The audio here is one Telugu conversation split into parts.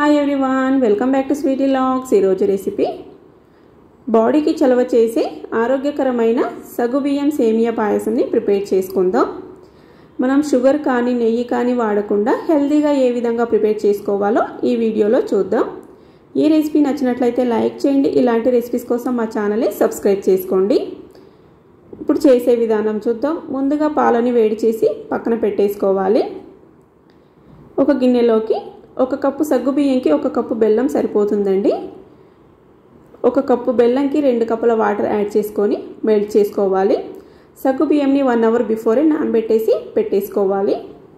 hi everyone welcome back to Sweety Logs ఈరోజు రెసిపీ బాడీకి చలవ చేసే ఆరోగ్యకరమైన సగుబియ్యం సేమియా పాయసంని ప్రిపేర్ చేసుకుందాం మనం షుగర్ కానీ నెయ్యి కానీ వాడకుండా హెల్తీగా ఏ విధంగా ప్రిపేర్ చేసుకోవాలో ఈ వీడియోలో చూద్దాం ఈ రెసిపీ నచ్చినట్లయితే లైక్ చేయండి ఇలాంటి రెసిపీస్ కోసం మా ఛానల్ని సబ్స్క్రైబ్ చేసుకోండి ఇప్పుడు చేసే విధానం చూద్దాం ముందుగా పాలని వేడి చేసి పక్కన పెట్టేసుకోవాలి ఒక గిన్నెలోకి ఒక కప్పు సగ్గుబియ్యంకి ఒక కప్పు బెల్లం సరిపోతుందండి ఒక కప్పు బెల్లంకి రెండు కప్పుల వాటర్ యాడ్ చేసుకొని మెల్ట్ చేసుకోవాలి సగ్గు బియ్యంని వన్ అవర్ బిఫోరే నానబెట్టేసి పెట్టేసుకోవాలి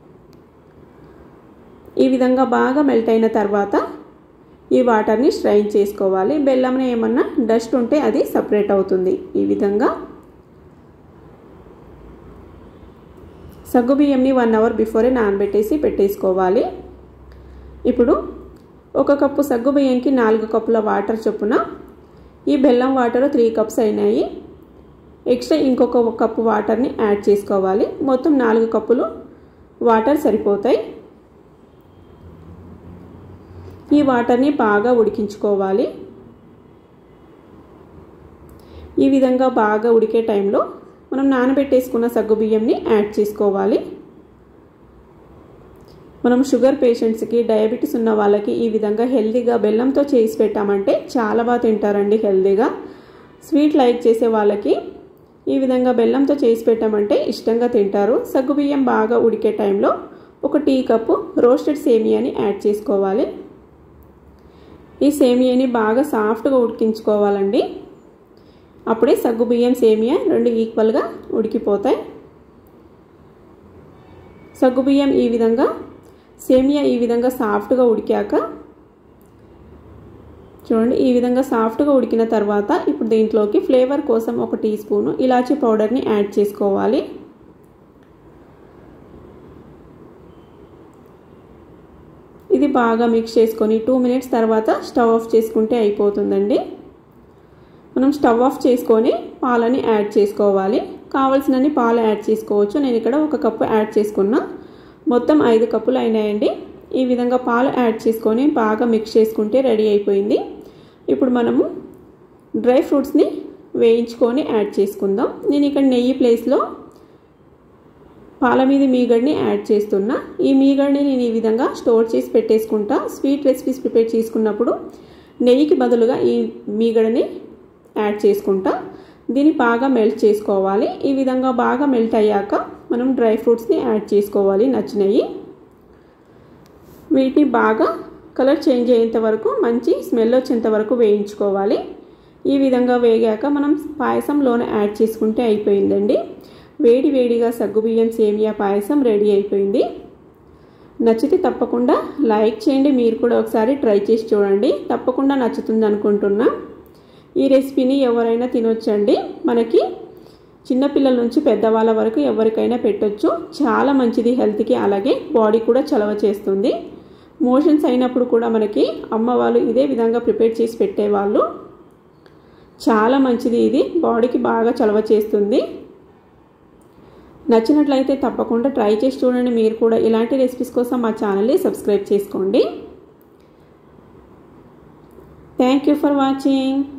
ఈ విధంగా బాగా మెల్ట్ అయిన తర్వాత ఈ వాటర్ని స్ట్రైన్ చేసుకోవాలి బెల్లంలో ఏమన్నా డస్ట్ ఉంటే అది సపరేట్ అవుతుంది ఈ విధంగా సగ్గు బియ్యంని వన్ అవర్ బిఫోరే నానబెట్టేసి పెట్టేసుకోవాలి ఇప్పుడు ఒక కప్పు సగ్గు బియ్యంకి నాలుగు కప్పుల వాటర్ చొప్పున ఈ బెల్లం వాటర్ త్రీ కప్స్ అయినాయి ఎక్స్ట్రా ఇంకొక కప్పు వాటర్ని యాడ్ చేసుకోవాలి మొత్తం నాలుగు కప్పులు వాటర్ సరిపోతాయి ఈ వాటర్ని బాగా ఉడికించుకోవాలి ఈ విధంగా బాగా ఉడికే టైంలో మనం నానబెట్టేసుకున్న సగ్గుబియ్యంని యాడ్ చేసుకోవాలి మనం షుగర్ పేషెంట్స్కి డయాబెటీస్ ఉన్న వాళ్ళకి ఈ విధంగా హెల్తీగా బెల్లంతో చేసి పెట్టామంటే చాలా బాగా తింటారండి హెల్తీగా స్వీట్ లైక్ చేసే వాళ్ళకి ఈ విధంగా బెల్లంతో చేసి పెట్టామంటే ఇష్టంగా తింటారు సగ్గుబియ్యం బాగా ఉడికే టైంలో ఒక టీ కప్పు రోస్టెడ్ సేమియాని యాడ్ చేసుకోవాలి ఈ సేమియాని బాగా సాఫ్ట్గా ఉడికించుకోవాలండి అప్పుడే సగ్గుబియ్యం సేమియా రెండు ఈక్వల్గా ఉడికిపోతాయి సగ్గుబియ్యం ఈ విధంగా సేమియా ఈ విధంగా సాఫ్ట్గా ఉడికాక చూడండి ఈ విధంగా సాఫ్ట్గా ఉడికిన తర్వాత ఇప్పుడు దీంట్లోకి ఫ్లేవర్ కోసం ఒక టీ స్పూను ఇలాచీ పౌడర్ని యాడ్ చేసుకోవాలి ఇది బాగా మిక్స్ చేసుకొని టూ మినిట్స్ తర్వాత స్టవ్ ఆఫ్ చేసుకుంటే అయిపోతుందండి మనం స్టవ్ ఆఫ్ చేసుకొని పాలని యాడ్ చేసుకోవాలి కావలసినన్ని పాలు యాడ్ చేసుకోవచ్చు నేను ఇక్కడ ఒక కప్పు యాడ్ చేసుకున్నా మొత్తం ఐదు కప్పులు అయినాయండి ఈ విధంగా పాలు యాడ్ చేసుకొని బాగా మిక్స్ చేసుకుంటే రెడీ అయిపోయింది ఇప్పుడు మనము డ్రై ఫ్రూట్స్ని వేయించుకొని యాడ్ చేసుకుందాం నేను ఇక్కడ నెయ్యి ప్లేస్లో పాల మీద మీగడ్ని యాడ్ చేస్తున్నా ఈ మీగడ్ని నేను ఈ విధంగా స్టోర్ చేసి పెట్టేసుకుంటా స్వీట్ రెసిపీస్ ప్రిపేర్ చేసుకున్నప్పుడు నెయ్యికి బదులుగా ఈ మీగడని యాడ్ చేసుకుంటా దీన్ని బాగా మెల్ట్ చేసుకోవాలి ఈ విధంగా బాగా మెల్ట్ అయ్యాక మనం డ్రై ఫ్రూట్స్ని యాడ్ చేసుకోవాలి నచ్చినవి వీటిని బాగా కలర్ చేంజ్ అయ్యేంత వరకు మంచి స్మెల్ వచ్చేంత వరకు వేయించుకోవాలి ఈ విధంగా వేగాక మనం పాయసంలోనే యాడ్ చేసుకుంటే అయిపోయిందండి వేడి వేడిగా సగ్గుబియ్యం సేమియా పాయసం రెడీ అయిపోయింది నచ్చితే తప్పకుండా లైక్ చేయండి మీరు కూడా ఒకసారి ట్రై చేసి చూడండి తప్పకుండా నచ్చుతుంది అనుకుంటున్నా ఈ రెసిపీని ఎవరైనా తినొచ్చండి మనకి చిన్నపిల్లల నుంచి పెద్దవాళ్ళ వరకు ఎవరికైనా పెట్టొచ్చు చాలా మంచిది హెల్త్కి అలాగే బాడీ కూడా చలవ చేస్తుంది మోషన్స్ అయినప్పుడు కూడా మనకి అమ్మ వాళ్ళు ఇదే విధంగా ప్రిపేర్ చేసి పెట్టేవాళ్ళు చాలా మంచిది ఇది బాడీకి బాగా చలవ చేస్తుంది నచ్చినట్లయితే తప్పకుండా ట్రై చేసి చూడండి మీరు కూడా ఇలాంటి రెసిపీస్ కోసం మా ఛానల్ని సబ్స్క్రైబ్ చేసుకోండి థ్యాంక్ యూ ఫర్ వాచింగ్